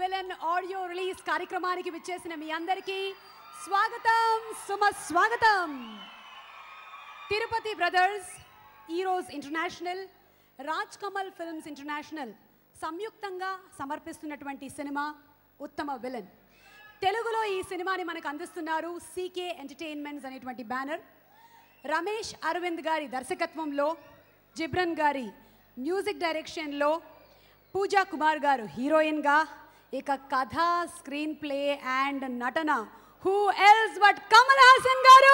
Villain audio release కార్యక్రమానికి విచ్చేసిన మీ అందరికీ స్వాగతం సుమ స్వాగతం Tirupati brothers Eros international Raj Kamal films international సంయుక్తంగా సమర్పిస్తున్నటువంటి సినిమా ఉత్తమ విలన్ తెలుగులో ఈ సినిమాని మనకు అందిస్తున్నారు సీకే ఎంటర్టైన్మెంట్స్ అనేటువంటి బ్యానర్ రమేష్ అరవింద్ గారి దర్శకత్వంలో జిబ్రన్ గారి మ్యూజిక్ డైరెక్షన్లో పూజా కుమార్ గారు హీరోయిన్గా ఇక కథ స్క్రీన్ ప్లే అండ్ నటన who else but Kamal Haasan గారు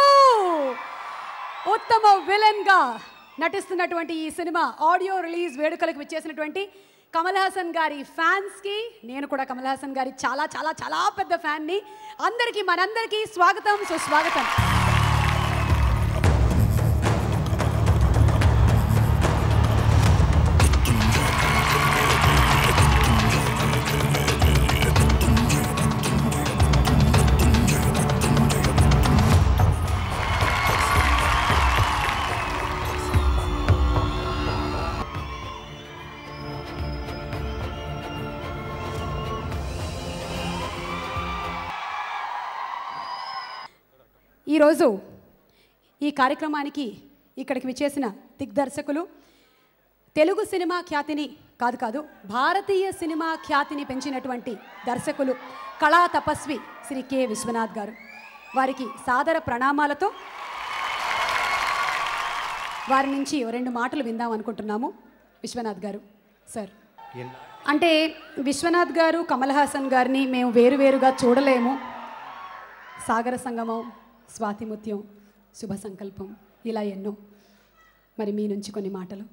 ఉత్తమ విలన్గా నటిస్తున్నటువంటి ఈ సినిమా ఆడియో రిలీజ్ వేడుకలకు విచ్చేసినటువంటి కమల్ హాసన్ గారి ఫ్యాన్స్కి నేను కూడా కమల్ హాసన్ గారి చాలా చాలా చాలా పెద్ద ఫ్యాన్ని అందరికీ మనందరికీ స్వాగతం సుస్వాగతం ఈరోజు ఈ కార్యక్రమానికి ఇక్కడికి విచ్చేసిన దిగ్దర్శకులు తెలుగు సినిమా ఖ్యాతిని కాదు కాదు భారతీయ సినిమా ఖ్యాతిని పెంచినటువంటి దర్శకులు కళా తపస్వి శ్రీ కె విశ్వనాథ్ గారు వారికి సాదర ప్రణామాలతో వారి నుంచి ఓ రెండు మాటలు విందాం అనుకుంటున్నాము విశ్వనాథ్ గారు సార్ అంటే విశ్వనాథ్ గారు కమల్ హాసన్ గారిని మేము వేరువేరుగా చూడలేము సాగర సంగమం స్వాతిముత్యం శుభ సంకల్పం ఇలా ఎన్నో మరి మీ నుంచి కొన్ని మాటలు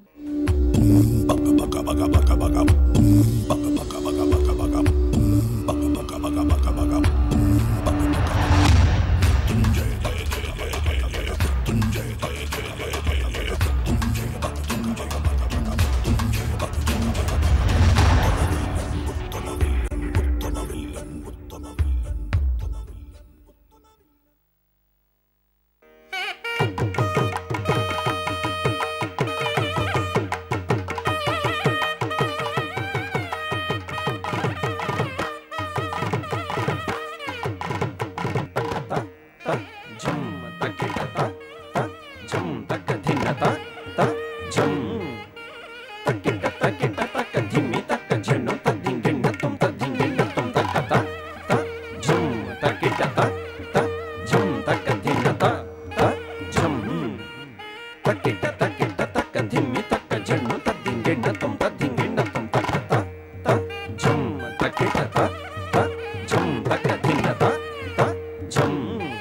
झम तकिट ता ता झम तक धिन ता ता झम तकिट तकिट तक धिमि तक झनु त धिंगिण तुम त धिंगिण तुम तक ता ता झम तकिट ता ता झम तक धिन ता ता झम तकिट तकिट तक धिमि तक झनु त धिंगिण तुम त धिंगिण तुम तक ता ता झम तकिट ता ता झम तक धिन ता ता झम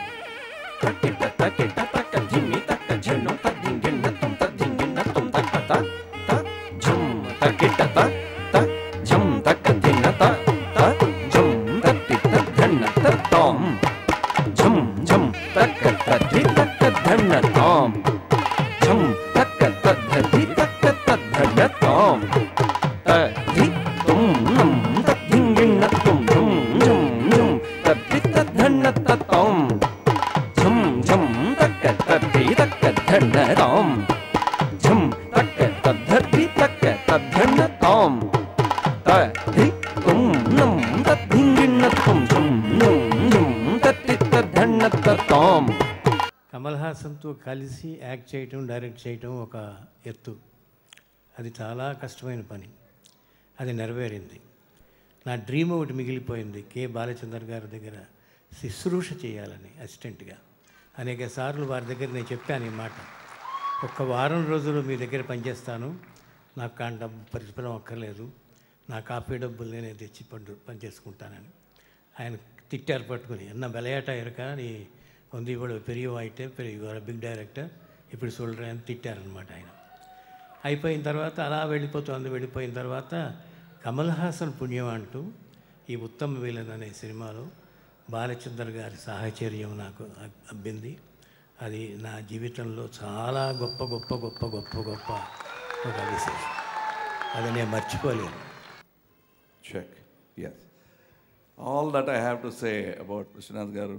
తకిట తకిట తక ధిమి తక జను త ధింగిణ తుం త ధింగిణ తుం తక త త ఝుమ్ తకిట త త ఝుమ్ తక ధిన త త ఝుమ్ తట్టి త ధన్న త తాం ఝుమ్ ఝుమ్ తక త ధి తక ధన్న తాం ఝుమ్ తక త ధి తక త ధన తాం త ధి తుం నం త ధింగిణ తుం ఝుమ్ ఝుమ్ ఝుమ్ తట్టి త ధన్న త తాం झुम झुम तक तद्धि तक धन ताम झुम तक तद्धि तक तद्धन ताम तद्धि तुम नम तद्धिंगिण तुम झुम झुम झुम तत्ति तद्धन ताम కమల్ హాసన్తో కలిసి యాక్ట్ చేయటం డైరెక్ట్ చేయటం ఒక ఎత్తు అది చాలా కష్టమైన పని అది నెరవేరింది నా డ్రీమ్ ఒకటి మిగిలిపోయింది కె బాలచందర్ గారి దగ్గర శుశ్రూష చేయాలని అసిస్టెంట్గా అనేక సార్లు వారి దగ్గర నేను చెప్పాను ఈ మాట ఒక్క వారం రోజులు మీ దగ్గర పనిచేస్తాను నాకు కాని డబ్బు పరిశ్రమ అక్కర్లేదు నా కాఫీ డబ్బులు నేనే తెచ్చి పని పని చేసుకుంటానని ఆయన తిట్టారు పట్టుకుని ఎన్న విளையாట ఇరక నీ ఉంది ఇవ్వడు పెరిగివాయితే పెరిగి బిగ్ డైరెక్టర్ ఇప్పుడు చూడరా అని తిట్టారనమాట ఆయన అయిపోయిన తర్వాత అలా వెళ్ళిపోతుంది వెళ్ళిపోయిన తర్వాత కమల్ హాసన్ పుణ్యం అంటూ ఈ ఉత్తమ విలన్ అనే సినిమాలో బాలచందర్ గారి సాహచర్యం నాకు అబ్- అబ్బింది అది నా జీవితంలో చాలా గొప్ప గొప్ప గొప్ప గొప్ప గొప్ప ఒక విశేషం అది నేను మర్చిపోలేను Check. Yes. All that I have to say about Vishwanath Garu,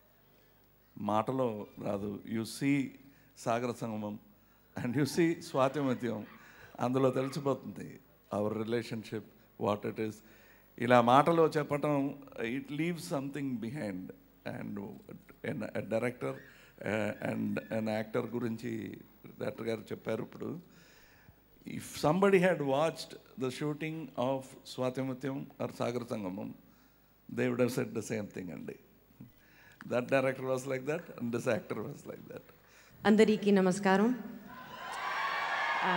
మాటలో రాదు యు సీ సాగర సంగమం అండ్ యు సీ స్వాతిమత్యం అందులో తెలిసిపోతుంది our relationship what it is ఇలా మాటలో చెప్పటం it leave something behind and director and an actor గురించి డైరెక్టర్ గారు చెప్పారు ఇప్పుడు if somebody had watched the shooting of Swathimuthyam or Sagara Sangamam they would have said the same thing అండి that director was like that and this actor was like that అందరికీ నమస్కారం ఆ,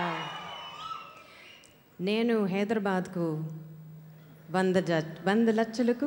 నేను హైదరాబాద్కు వంద జ వంద లక్షలకు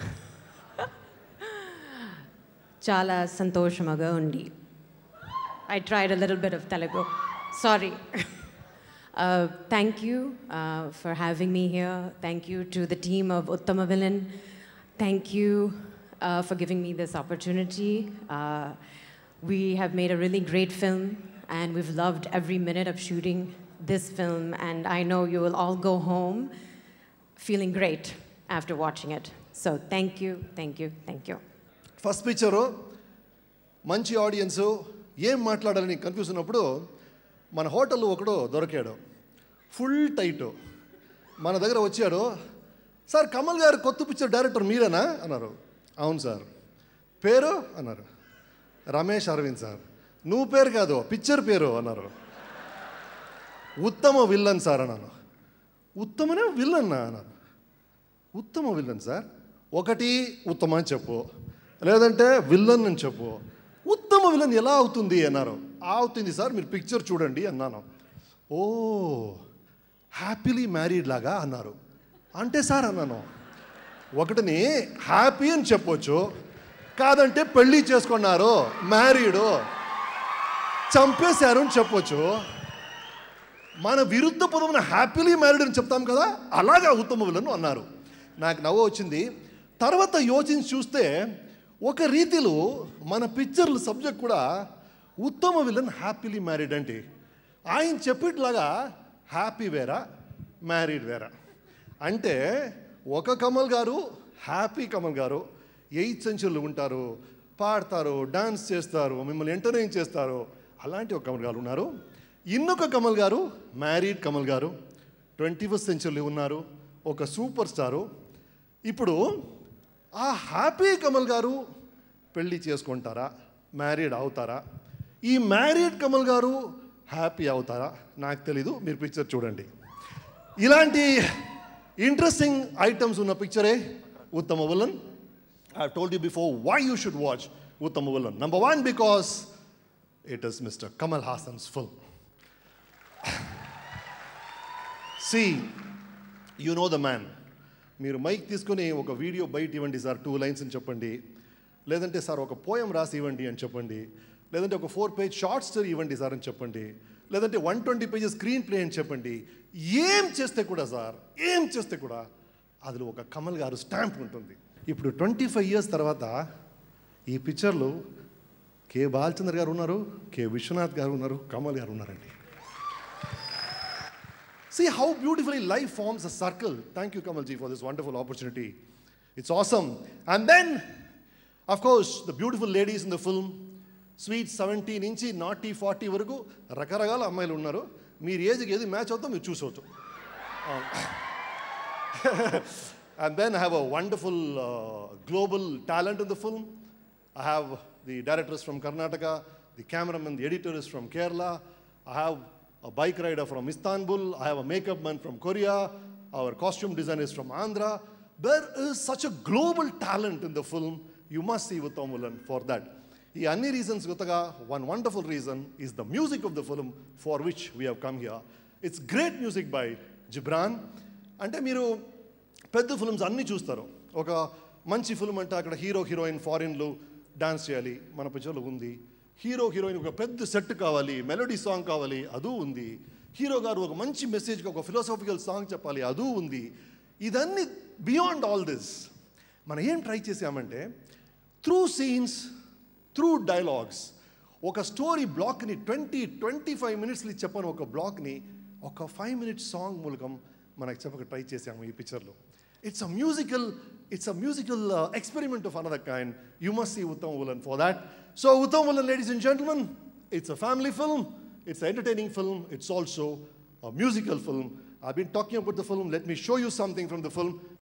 చాలా సంతోషముగా ఉంది I tried a little bit of Telugu. Sorry. uh, thank you uh, for having me here. Thank you to the team of Uttama Villain. Thank you uh, for giving me this opportunity. Uh, we have made a really great film, and we've loved every minute of shooting this film. And I know you will all go home feeling great after watching it. So thank you, thank you, thank you. First picture మంచి audience ఏం మాట్లాడాలని confuse ఉన్నప్పుడు మన హోటల్లో ఒకడు దొరికాడు full tight మన దగ్గర వచ్చాడు సార్ కమల్ గారు కొత్త పిక్చర్ డైరెక్టర్ మీరేనా అన్నారు అవును సార్ పేరు అన్నారు రమేష్ అరవింద్ సార్ నువ్వు పేరు కాదు పిక్చర్ పేరు అన్నారు ఉత్తమ విల్లన్ సార్ అన్నాను ఉత్తమనే విల్లన్నా అన్నారు ఉత్తమ విల్లన్ సార్ ఒకటి ఉత్తమ అని చెప్పు లేదంటే విల్లన్ అని చెప్పు ఉత్తమ విలన్ ఎలా అవుతుంది అన్నారు అవుతుంది సార్ మీరు పిక్చర్ చూడండి అన్నాను ఓ హ్యాపీలీ మ్యారీడ్ లాగా అన్నారు అంటే సార్ అన్నాను ఒకటిని హ్యాపీ అని చెప్పొచ్చు కాదంటే పెళ్ళి చేసుకున్నారు మ్యారీడు చంపేశారు అని చెప్పొచ్చు మన విరుద్ధ పదమున హ్యాపీలీ మ్యారీడ్ అని చెప్తాం కదా అలాగా ఉత్తమ విలను అన్నారు నాకు నవ్వు వచ్చింది తర్వాత యోచించి చూస్తే ఒక రీతిలో మన పిక్చర్ల సబ్జెక్ట్ కూడా ఉత్తమ విలన్ హ్యాపీలీ మ్యారీడ్ అంటే ఆయన చెప్పేట్లాగా హ్యాపీ వేరా మ్యారీడ్ వేరా అంటే ఒక కమల్ గారు హ్యాపీ కమల్ గారు ఎయిత్ సెంచురీలో ఉంటారు పాడతారు డాన్స్ చేస్తారు మిమ్మల్ని ఎంటర్టైన్ చేస్తారు అలాంటి ఒక కమల్ గారు ఉన్నారు ఇంకొక కమల్ గారు మ్యారీడ్ కమల్ గారు ట్వంటీ ఫస్ట్ సెంచురీలో ఉన్నారు ఒక సూపర్ స్టారు ఇప్పుడు ఆ హ్యాపీ కమల్ గారు పెళ్లి చేసుకుంటారా మ్యారీడ్ అవుతారా ఈ మ్యారీడ్ కమల్ గారు హ్యాపీ అవుతారా నాకు తెలీదు మీరు పిక్చర్ చూడండి ఇలాంటి ఇంట్రెస్టింగ్ ఐటమ్స్ ఉన్న పిక్చరే Uttama Villain I told you before why you should watch Uttama Villain number one because it is mister Kamal Haasan's film see you know the man మీరు మైక్ తీసుకొని ఒక వీడియో బయట ఇవ్వండి సార్ టూ లైన్స్ అని చెప్పండి లేదంటే సార్ ఒక పోయం రాసి ఇవ్వండి అని చెప్పండి లేదంటే ఒక ఫోర్ పేజ్ షార్ట్ స్టోరీ ఇవ్వండి సార్ అని చెప్పండి లేదంటే one twenty pages screen play అని చెప్పండి ఏం చేస్తే కూడా సార్ ఏం చేస్తే కూడా అందులో ఒక కమల్ గారు స్టాంప్ ఉంటుంది ఇప్పుడు ట్వంటీ ఫైవ్ ఇయర్స్ తర్వాత ఈ పిక్చర్లో కె బాలచంద్ర గారు ఉన్నారు కె విశ్వనాథ్ గారు ఉన్నారు కమల్ గారు ఉన్నారండి See how beautifully life forms a circle. Thank you, Kamalji, for this wonderful opportunity. It's awesome. And then, of course, the beautiful ladies in the film, sweet seventy నుంచి నాటీ ఫార్టీ వరకు రకరకాల అమ్మాయిలు ఉన్నారు మీరు ఏజ్కి ఏది మ్యాచ్ అవుతుందో మీరు చూసవచ్చు and then I have a wonderful uh, global talent in the film. I have the directors from Karnataka, the cameraman, the editor is from Kerala. I have a bike rider from Istanbul. I have a makeup man from Korea. Our costume designer is from Andhra. There is such a global talent in the film. You must see Uttam Mulan for that. ఈ అన్ని reasons గుతగా one wonderful reason is the music of the film for which we have come here it's great music by Ghibran అంటే మీరు పెద్ద films అన్నీ చూస్తారు ఒక మంచి ఫిల్మ్ అంటే అక్కడ హీరో హీరోయిన్ ఫారిన్లు డాన్స్ చేయాలి మన పిక్చర్లో ఉంది హీరో హీరోయిన్ ఒక పెద్ద సెట్ కావాలి మెలోడీ సాంగ్ కావాలి అదూ ఉంది హీరో గారు ఒక మంచి మెసేజ్ ఒక ఫిలాసాఫికల్ సాంగ్ చెప్పాలి అదూ ఉంది ఇదన్నీ బియాండ్ ఆల్ దిస్ మనం ఏం ట్రై చేసామంటే త్రూ సీన్స్ త్రూ డైలాగ్స్ ఒక స్టోరీ బ్లాక్ని ట్వంటీ ట్వంటీ ఫైవ్ మినిట్స్లో చెప్పని ఒక బ్లాక్ని ఒక ఫైవ్ మినిట్స్ సాంగ్ మూలకం మనకు చెప్పక ట్రై చేసాము ఈ పిక్చర్లో it's a musical it's a musical experiment of another kind you must see Uttama Villain for that so Uttama Villain ladies and gentlemen it's a family film it's entertaining film it's also a musical film. I've been talking about the film. Let me show you something from the film.